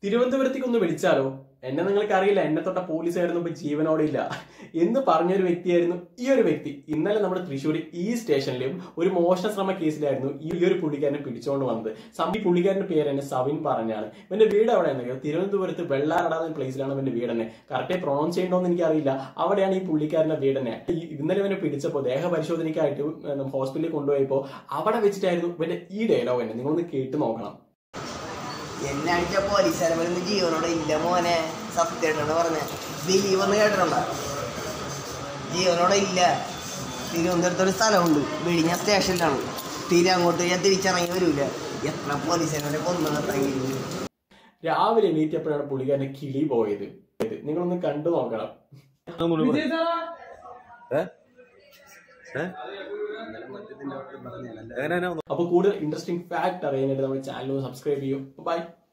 തിരുവനന്തപുരത്തേക്ക് ഒന്ന് വിളിച്ചാലോ എന്നെ നിങ്ങൾക്ക് അറിയില്ല എന്നെ തൊട്ട പോലീസായിരുന്നു ഇപ്പൊ ജീവനോടെ ഇല്ല എന്ന് പറഞ്ഞൊരു വ്യക്തിയായിരുന്നു ഈ ഒരു വ്യക്തി ഇന്നലെ നമ്മുടെ തൃശ്ശൂർ ഈ സ്റ്റേഷനിലും ഒരു മോഷണ ശ്രമ കേസിലായിരുന്നു ഈ ഒരു പുള്ളിക്കാരനെ പിടിച്ചുകൊണ്ട് വന്നത് സം- ഈ പുള്ളിക്കാരന്റെ പേര് തന്നെ സവിൻ പറഞ്ഞാണ് ഇവന്റെ വീട് എവിടെയാണെന്നറിയോ തിരുവനന്തപുരത്ത് വെള്ളാറടാന്ന പ്ലേസിലാണ് ഇവന്റെ വീട് തന്നെ കറക്റ്റ് പ്രൊണൗൺസ് ചെയ്യണോന്ന് എനിക്കറിയില്ല അവിടെയാണ് ഈ പുള്ളിക്കാരന്റെ വീട് തന്നെ ഈ ഇന്നലെ ഇവനെ പിടിച്ചപ്പോൾ ദേഹപരിശോധനയ്ക്കായിട്ട് ഹോസ്പിറ്റലിൽ കൊണ്ടുപോയപ്പോൾ അവിടെ വെച്ചിട്ടായിരുന്നു ഇവന്റെ ഈ ഡയലോഗ് തന്നെ നിങ്ങളൊന്ന് കേട്ട് നോക്കണം എന്നെ അടിച്ച പോലീസുകാരൻ ജീവനോടെ ഇല്ല മോനെ സത്യമായിട്ടാണ് പറഞ്ഞത് ദിലീപ് എന്ന് കേട്ടിട്ടുണ്ടോ ജീവനോടെ ഇല്ല തിരുവനന്തപുരത്ത് ഒരു സ്ഥലമുണ്ട് വെടിഞ്ഞ സ്റ്റേഷനിലാണ് തിരി അങ്ങോട്ട് ഞാൻ തിരിച്ചിറങ്ങി വരൂല എത്ര പോലീസുകാരെ കൊന്നു നിർത്താൻ രാവിലെ എണീറ്റപ്പോഴാണ് പുള്ളിക്കാരന്റെ കിളി പോയത് ഇത് നിങ്ങളൊന്ന് കണ്ടു നോക്കണം അപ്പൊ കൂടുതൽ ഇൻട്രസ്റ്റിംഗ് ഫാക്ട് അറിയാനായിട്ട് നമ്മുടെ ചാനൽ സബ്സ്ക്രൈബ് ചെയ്യൂ ബൈ